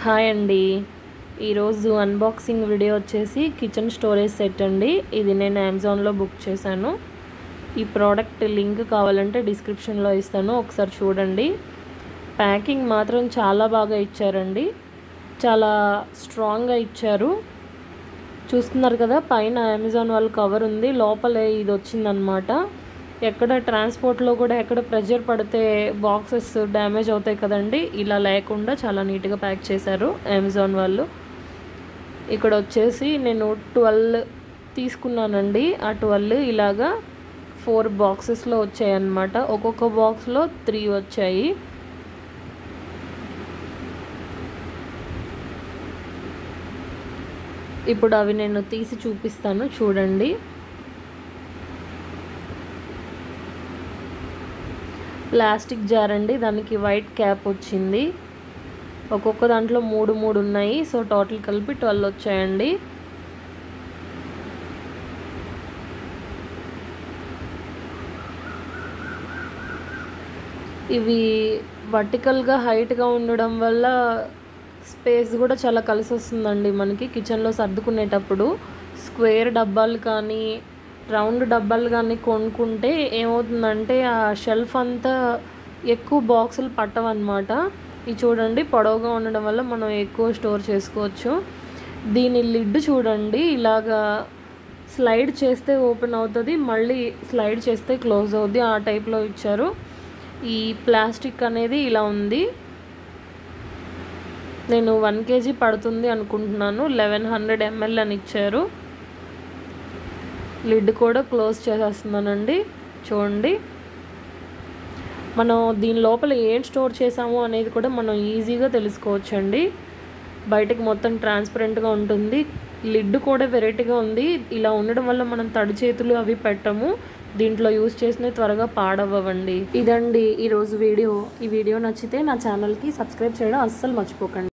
hi అండి ఈరోజు unboxing video వచ్చేసి కిచెన్ స్టోరేజ్ సెట్ అండి ఇది నేను అమెజాన్లో బుక్ చేశాను ఈ ప్రోడక్ట్ లింక్ కావాలంటే డిస్క్రిప్షన్లో ఇస్తాను ఒకసారి చూడండి ప్యాకింగ్ మాత్రం చాలా బాగా ఇచ్చారండి చాలా స్ట్రాంగ్గా ఇచ్చారు చూస్తున్నారు కదా పైన అమెజాన్ వాళ్ళ కవర్ ఉంది లోపల ఇది వచ్చిందనమాట ఎక్కడ ట్రాన్స్పోర్ట్లో కూడా ఎక్కడ ప్రెషర్ పడితే బాక్సెస్ డ్యామేజ్ అవుతాయి కదండి ఇలా లేకుండా చాలా నీట్గా ప్యాక్ చేశారు అమెజాన్ వాళ్ళు ఇక్కడ వచ్చేసి నేను ట్వెల్వ్ తీసుకున్నానండి ఆ ట్వెల్వ్ ఇలాగా ఫోర్ బాక్సెస్లో వచ్చాయన్నమాట ఒక్కొక్క బాక్స్లో త్రీ వచ్చాయి ఇప్పుడు అవి నేను తీసి చూపిస్తాను చూడండి ప్లాస్టిక్ జార్ అండి దానికి వైట్ క్యాప్ వచ్చింది ఒక్కొక్క దాంట్లో మూడు మూడు ఉన్నాయి సో టోటల్ కలిపి ట్వెల్వ్ వచ్చాయండి ఇవి వర్టికల్గా హైట్గా ఉండడం వల్ల స్పేస్ కూడా చాలా కలిసి వస్తుందండి మనకి కిచెన్లో సర్దుకునేటప్పుడు స్క్వేర్ డబ్బాలు కానీ రౌండ్ డబ్బాలు కానీ కొనుక్కుంటే ఏమవుతుందంటే ఆ షెల్ఫ్ అంతా ఎక్కువ బాక్సులు పట్టవన్నమాట ఇది చూడండి పొడవుగా ఉండడం వల్ల మనం ఎక్కువ స్టోర్ చేసుకోవచ్చు దీని లిడ్ చూడండి ఇలాగా స్లైడ్ చేస్తే ఓపెన్ అవుతుంది మళ్ళీ స్లైడ్ చేస్తే క్లోజ్ అవుద్ది ఆ టైప్లో ఇచ్చారు ఈ ప్లాస్టిక్ అనేది ఇలా ఉంది నేను వన్ కేజీ పడుతుంది అనుకుంటున్నాను లెవెన్ హండ్రెడ్ ఎంఎల్ అని ఇచ్చారు లిడ్ కూడా క్లోజ్ చేసేస్తున్నానండి చూడండి మనం దీని లోపల ఏం స్టోర్ చేసాము అనేది కూడా మనం ఈజీగా తెలుసుకోవచ్చండి బయటకు మొత్తం ట్రాన్స్పరెంట్గా ఉంటుంది లిడ్ కూడా వెరైటీగా ఉంది ఇలా ఉండడం వల్ల మనం తడి చేతులు అవి పెట్టము దీంట్లో యూస్ చేసిన త్వరగా పాడవ్వండి ఇదండి ఈరోజు వీడియో ఈ వీడియో నచ్చితే నా ఛానల్కి సబ్స్క్రైబ్ చేయడం అస్సలు మర్చిపోకండి